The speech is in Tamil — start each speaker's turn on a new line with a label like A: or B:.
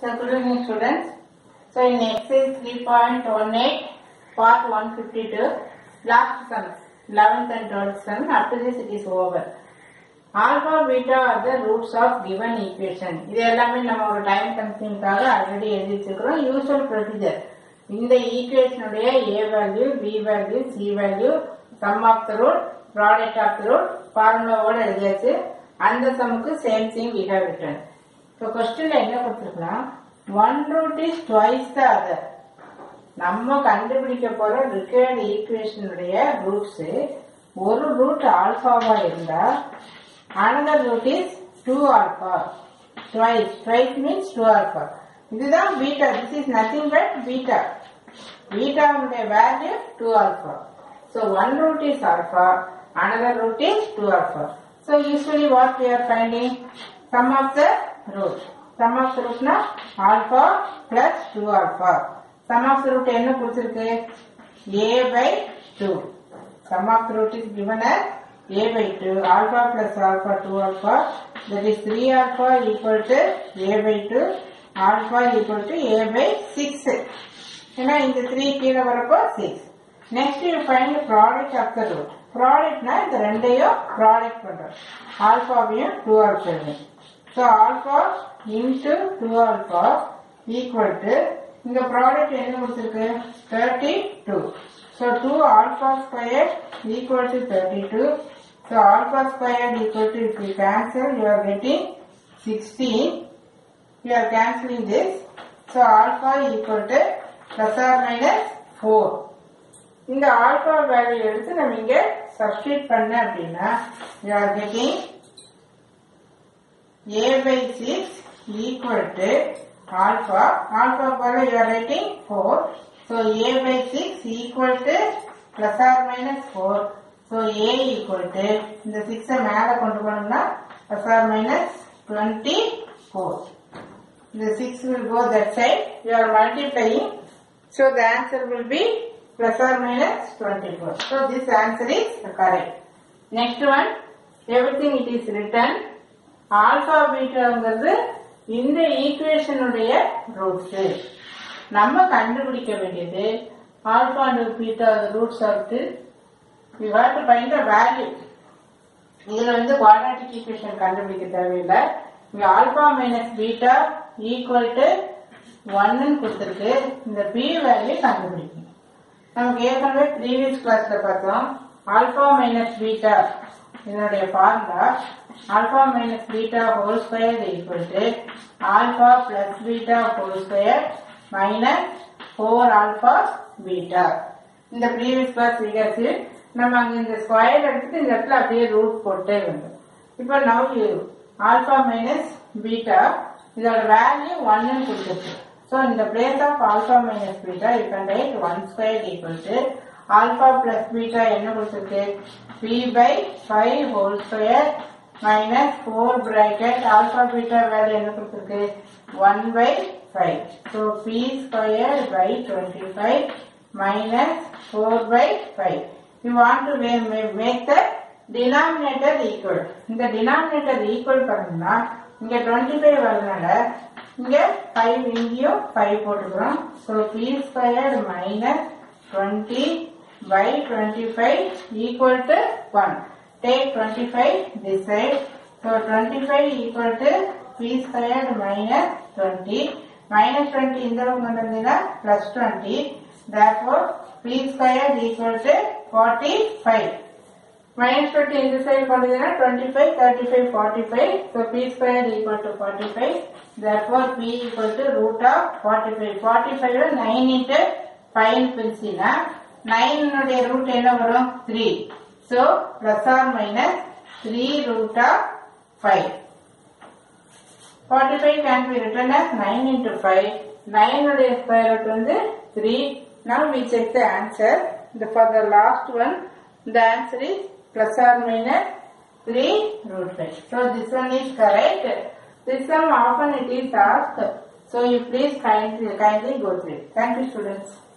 A: So good evening students. So in exercise 3.18 part 152 last sum 11th and 12th sum up to this it is over. Alpha beta are the roots of given equation. இது எல்லாமே நம்ம ஒரு டைம் கன்சியூம்காக ஆல்ரெடி எழுதி வச்சிருக்கிறோம் யூஸ்வல் ப்ரொசீஜர் இந்த ஈக்குவேஷனுடைய A value B value C value sum of the root product of the root ஃபார்முலாவோட எழுதியாச்சு அந்த சம்முக்கு same thing we have written இப்போ கொஸ்டின்ல என்ன கொடுத்துருக்கலாம் one root is twice the other நம்ம கண்டுபிடிக்க போற ரிக்கயர்டு ஈக்குவேஷனுடைய ரூட்ஸ் ஒரு ரூட் ஆல்பாவா இருந்தா another root is two alpha twice twice means two alpha இதுதான் beta this is nothing but beta பீட்டாவுடைய value two alpha so one root is alpha another root is two alpha so usually what we are finding sum of the root sum of the root னா alpha plus 2 alpha sum of the root என்ன கொடுத்திருக்கு a by 2 sum of the root is given as a by 2 alpha plus alpha 2 alpha that is 3 alpha equal to a by 2 alpha equal to a by 6 ஏன்னா இந்த 3 கீழே வரப்போ 6 next you find product of the root ப்ராடக்ட்னா இந்த ரெண்டையும் ப்ராடக்ட் பண்றோம் ஆல்பாவையும் டூ ஆல்பாவையும் so alpha into two alpha equal to இங்க ப்ராடக்ட் என்ன கொடுத்துருக்கு thirty two so two alpha square equal to thirty two so alpha square equal to if you cancel you are getting sixteen you are cancelling this. So alpha equal to plus or minus 4. இந்த ஆல்பா வேல்யூ எடுத்து நம்ம இங்க சப்ஸ்டியூட் பண்ண அப்படின்னா you are getting a by 6 equal to alpha. Alpha போல you are writing 4. So a by 6 equal to plus or minus 4. So a equal to இந்த 6 மேல கொண்டு போனோம்னா plus or minus 24. The 6 will go that side. You are multiplying. So the answer will be plus or minus 24. So this answer is correct. Next one. Everything it is written. Alpha betaங்கிறது இந்த ஈக்குவேஷனுடைய ரூட்ஸ் நம்ம கண்டுபிடிக்க வேண்டியது alpha and beta roots of you have to find the value இதுல வந்து குவாட்ராட்டிக் ஈக்குவேஷன் கண்டுபிடிக்க தேவையில்லை இங்க alpha minus beta equal to ஒன்னு கொடுத்துருக்கு இந்த பி வேல்யூ கண்டுபிடிக்கணும் நமக்கு ஏற்கனவே ப்ரீவியஸ் கிளாஸ்ல பார்த்தோம் ஆல்பா மைனஸ் பீட்டா இதனுடைய formula alpha minus beta whole square equal to alpha plus beta whole square minus four alpha beta இந்த ப்ரீவியஸ் கிளாஸ் ஃபிகர்ஸ் நம்ம அங்க இந்த ஸ்கொயர் எடுத்துட்டு இந்த இடத்துல அப்படியே ரூட் போட்டே வந்தோம் இப்போ நவ் ஆல்பா மைனஸ் பீட்டா இதோட வேல்யூ ஒன்னு கொடுத்துருக்கு ஸோ இந்த place of alpha minus beta you can write one square equal to alpha plus beta என்ன கொடுத்துருக்கு b by five whole square minus four bracket alpha beta value என்ன கொடுத்துருக்கு one by five so b square by twenty five minus 4 by 5. You want to ma- ma- make the denominator equal. இந்த denominator equal பண்ணணும்னா இங்க 25 வரதுனால இங்க 5 இங்கேயும் 5 போட்டுக்கிறோம். So p squared minus 20 by 25 equal to 1. Take 25 this side. So 25 equal to p squared minus 20. Minus 20 இந்த பக்கம் கொண்டு வந்தீங்கன்னா plus 20. Therefore, p squared equal to 45. Minus 20 in this side கொண்டு வந்தீங்கன்னா 25, 35, 45. So, p squared equal to 45. Therefore, p equal to root of 45. 45 ல 9 into 5 பிரிச்சினா 9 உடைய root என்ன வரும் 3. So, plus or minus 3 root of 5. 45 can be written as 9 into 5. 9 உடைய square root வந்து 3. Now we check the answer. The, for the last one, the answer is plus or minus 3 root 5. So this one is correct. This one often it is asked. So you please kindly, kindly go through it. Thank you students.